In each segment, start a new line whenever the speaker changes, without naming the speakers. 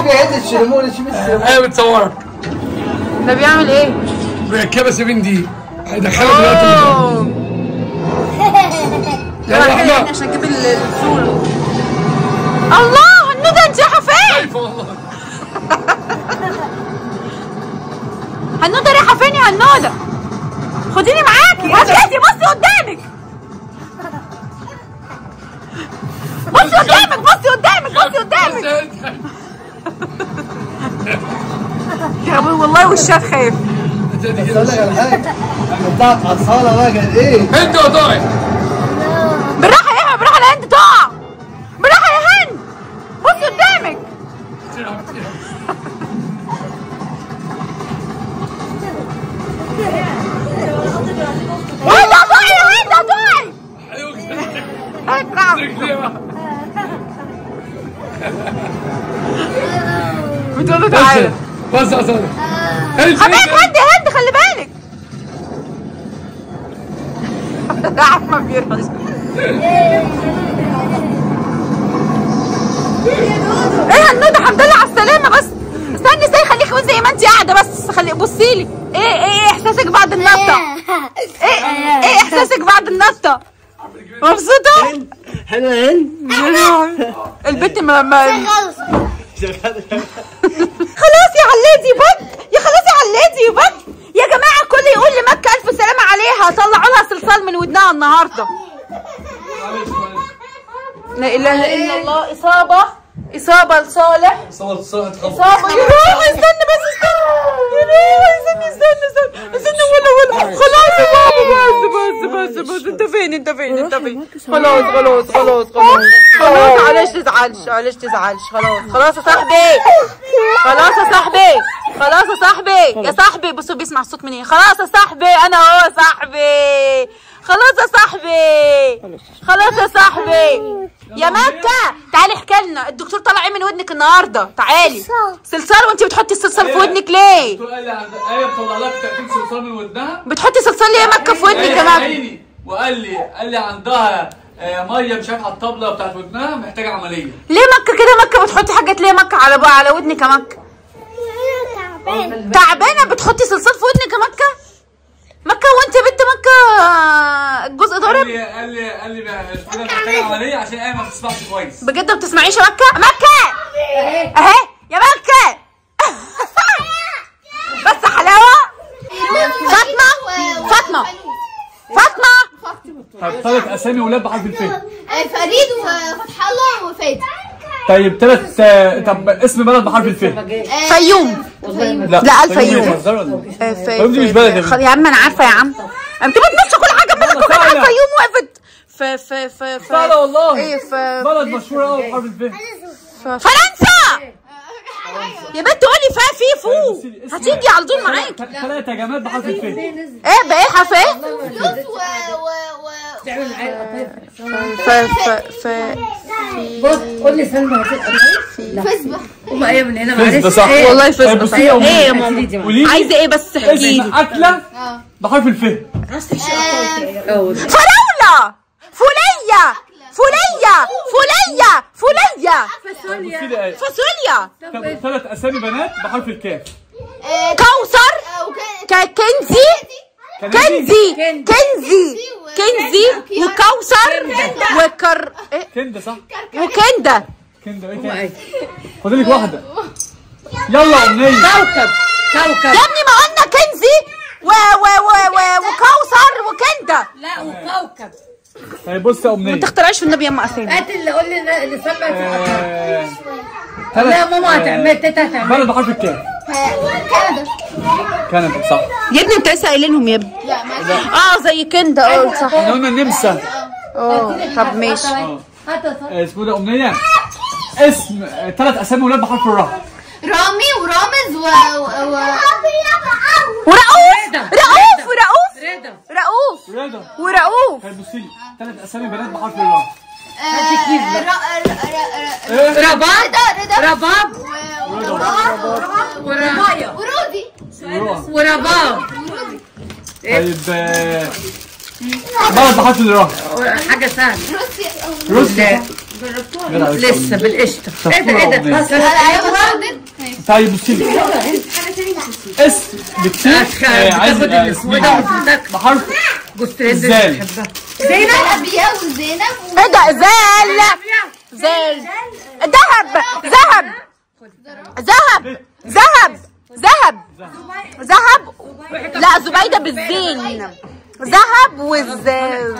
شوفي عيد الشرمون شوفي الشرمون
ايوه بتصورك
ده بيعمل ايه؟
مركبه 7 دي هيدخلها دلوقتي
اوه
يلا
رايحين
احنا
عشان اجيب ال- الفول الله الندى انت رايحه فين؟
خايفه والله
هنودة رايحة فين يا هنودة؟ خديني معاكي هاتي بصي قدامك بصي قدامك بصي قدامك بصي قدامك يا ابوي والله وشها خايف
بس اقول لك على حاجه انا طلعت على الصاله بقى كان ايه
انت وضايع
بالراحة يا احمد بالراحة لا انت تقع بالراحة يا هند بصي قدامك هند هتقعي يا هند هتقعي اطلع بتقول له تعالى
بص بص يا صادق انت
حبيب هند هند خلي بالك احمد بيرقص ايه هنودة الحمد لله على السلامة بس استني استني خليكي وانت زي ما انت قاعدة بس خلي بصي لي ايه ايه ايه احساسك بعد النطة؟ ايه ايه احساسك بعد النطة؟ مبسوطة؟
حلوه هند
البنت ما ما خلاص يا علادي بط يا خلاص يا علادي بط يا جماعة كل يقول لمكة ألف سلامة عليها طلعوا لها صلصال من ودنها النهاردة لا إله إلا الله إصابة إصابة لصالح
صوت صوت خبط
إصابة يا روحي استنى بس استنى يا روحي استنى استنى استنى استنى ولا ولا خلاص يا بابا بس بس بس بس أنت فين أنت فين أنت فين خلاص خلاص خلاص خلاص خلاص معلش تزعلش معلش تزعلش خلاص خلاص يا صاحبي خلاص يا صاحبي خلاص يا صاحبي يا صاحبي بصوا بيسمع الصوت منين خلاص يا صاحبي انا هو يا صاحبي خلاص يا صاحبي خلاص يا صاحبي يا مكة تعالي احكي لنا الدكتور طلع ايه من ودنك النهارده تعالي صلصال وانت بتحطي الصلصال في ودنك ليه
الدكتور قال لي عند ايه بطلع لك تأكيد صلصال من ودنها
بتحطي صلصال ليه يا مكة في ودنك يا مكة
عيني وقال لي قال لي عندها آه، ميه مش عارف على الطبله بتاعت ودنها محتاجه عمليه
ليه مكة كده مكة بتحطي حاجات ليه مكة على بقى على ودنك يا مكة تعبانة بتحطي صلصال في ودنك يا مكة مكة وانت يا بنت مكة آه، الجزء
قال
ضارب
لي قال لي قال لي بقى كده محتاجه عمليه عشان ايه ما بتسمعش كويس
بجد ما بتسمعيش يا مكة مكة اهي يا مكة بس حلاوة فاطمة فاطمة فاطمة
طيب ثلاث اسامي ولاد بحرف الف
فريد وفتح الله وفادي
طيب ثلاث طب اسم بلد بحرف الف
فيوم لا، الفيوم.
بتهزر ولا إيه؟
آه، في
الفيوم دي مش بلد يا
خل- يا عم انا عارفة يا عم انت بتمشي كل حاجة بالك وكده على
سهلة.
الفيوم وقفت في في في في
سهلة والله.
ايه في
بلد مشهورة قوي بحرف الف
في- فرنسا يا بنت قولي فا في فو
بصي لي، اسم-
هتيجي على طول معاك
ثلاثة جماد بحرف الف
ايه بقى ايه حرف ايه
فلوس و و و
تعمل معايا قطايف
ف ف ف
بص قول لي سلمى هتبقى
فسبة
هما ايه من هنا
فسبة
معلش
صح.
إيه؟
والله
طيب
فسبة
بصي
صح
يا أمي.
ايه يا ماما
قولي لي
عايزة ايه بس احكي
اسم
لي
أكلة بحرف الف
أول.
فراولة فولية فولية فولية فولية
بصي لي آية.
فاصوليا
طب ثلاث أسامي بنات بحرف الكاف
كوثر
وكان
ك- كنزي كنزي كنزي كنزي وكوثر وكر إيه؟
كندا صح
وكندا
كندا ايه
هما
تاني
إيه؟
فاضل لك واحدة يلا أمنية
كوكب كوكب
يا ابني ما قلنا كنزي و و و و وكوثر وكندا
لا وكوكب
طيب بص يا
ما
أمنية
تخترعش والنبي يا ام اسامي
هات اللي قول لي اللي سلمى هتبقى
آه،
لا يا ماما هتعمل تيتا هتعمل
بلد بحرف الكاف
كندا
كندا صح
يا ابني انت لسه قايلينهم يا ابني
لا ما
اه زي كندا اه صح
احنا قلنا النمسا
اه طب ماشي
اه
هات يا صاحبي.
آه، اسمه ده أمنية اسم ثلاث أسامي ولاد بحرف الراء
رامي ورامز و و
ورؤوف
رضا.
رؤوف ورؤوف
رضا
رؤوف
رضا
ورؤوف
طيب بصي لي ثلاث أسامي بنات بحرف الراء ايه
رباب
رضا رضا
رباب
ورامي
ورباب
ورودي
روح.
ورباب
طيب آه، بلد بحرف الراء
حاجة سهلة
روسيا
روسيا
لا
جدع،
لسه بالقشطة
طب
ايه ده ايه
أمنية.
ده
ايوه
طيب بصي لي اسم بالتاء آه، عايز
بتاخد
آه،
الاسود
اسمين.
وتاك
بحرف
جوز ترند
زال.
بتحبها
زينب أبية وزينب و-
ايه ده زال زال ذهب ذهب ذهب ذهب ذهب ذهب لا زبيدة بالزين ذهب والزال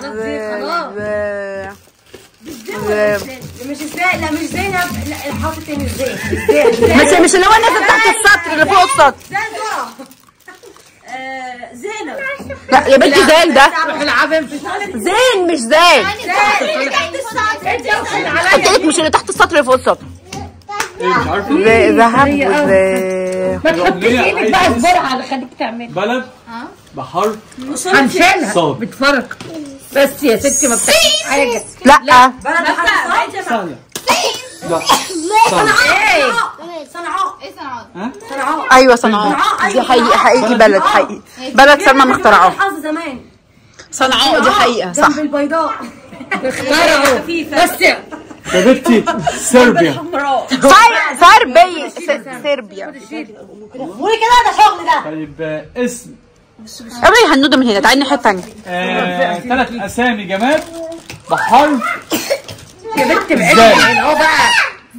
مش ازاي لا مش زينب لا حاطط تاني ازاي
مش مش اللي هو نازل تحت السطر اللي فوق السطر
زي ذرة آه، زينب
لا يا بنتي زال ده
روح العبها في
زين مش زال
يعني تحت السطر
قلت لك مش اللي تحت السطر اللي فوق السطر
ايه مش عارفه
ذ- ذهب وزال
ما تحطش
الأغنية
ايدك بقى
عايز
اصبرها خليك تعمل
بلد بحرف
هنشيلها
صاد.
بتفرق بس يا ستي ما بتعملش حاجه
لا
سهلة لا سهلة
ايه
صنعاء
صنعاء
ايه صنعاء
ها
صنعاء
ايوه صنعاء دي حقيقي حقيقي بلد حقيقي بلد سلمى مخترعاه
حظ زمان
صنعاء دي حقيقة صح
جنب البيضاء
اختاروا بس
يا بنتي صربيا
صار صربي س- صربيا
قولي كده ده شغل ده
طيب آه، اسم
ابي هنودة من هنا تعالي الناحية التانية
آه، ثلاث اسامي جماد بحرف
يا بنت
ازاي؟
بعيد اهو بقى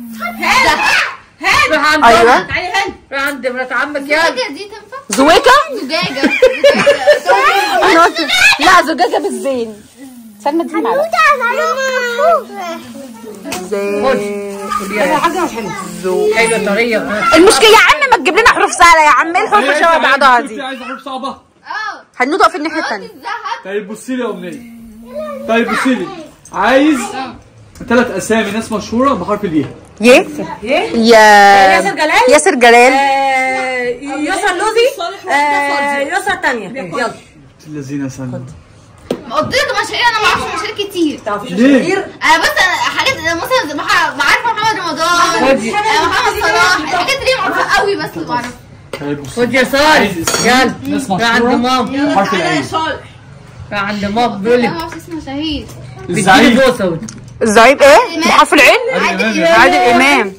روح عند
أيوة.
أمك. روح عند مرات عمك يلا
الزجاجة دي تنفع
زويكا
زجاجة
أنا قلت- لا زجاجة بالزين سلمى دي معلقة زين
حاجه طريه
المشكلة يا عم ما تجيب لنا حروف سهلة يا عم ايه الحروف اللي شبه بعضها
شفتي
دي
عايزه حروف صعبه
اه
هنودة في الناحية التانية
الذهب
طيب بصي لي يا امنيه طيب بصي لي عايز ثلاث اسامي ناس مشهوره بحرف الياء
يه يا
ياسر جلال
ياسر جلال
آه، يسرى اللوزي آه، يسرى التانية يلا
الذين سلمى
قلت لك مشاهير انا ما اعرفش مشاهير كتير
ليه؟
انا بس أنا حاجات مثلا مح- عارفه محمد رمضان آه، محمد صلاح الحاجات دي معروفه قوي بس اللي بعرفها
طيب بصي
خد يا صالح
عايز اسم
يلا
ناس
روح عند
مشهوره
ماما
بحرف العين
روح عند ماما بيقول
انا
لك
ما اعرفش اسم مشاهير
بتجيلي
الزعيم
بوسه
الزعيم ايه بحرف العين
عادل
عادل امام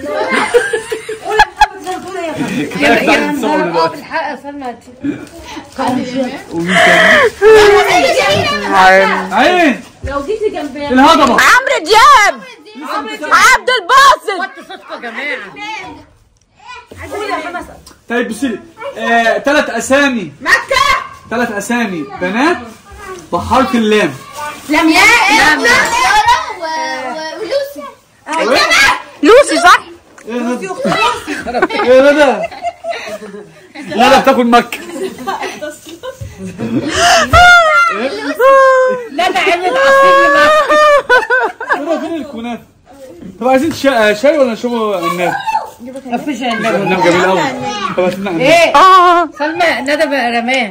كفايه بتاع الصور دلوقتي
الحق سلمى
ومين تاني؟ عين
لو جيتي جنبي
الهضبه
عمرو دياب عبد الباسط
وطوا صوتكم يا جماعه
قولي يا محمد
طيب بصي لي آه، ثلاث اسامي
مكة
ثلاث اسامي بنات بحرف اللام
لم
لما سارة و- و- ولوسي
لوسي صح
ايه ندى ايه ندى ندى بتاكل مكه
لا ده عملت عصير لما
ندى فين الكنافه طب عايزين شا- شاي ولا نشربوا الناس؟
مفيش عندنا
الناس جميل قوي طب هاتلنا عناب.
ايه
اه
سلمى ندى بقى رماه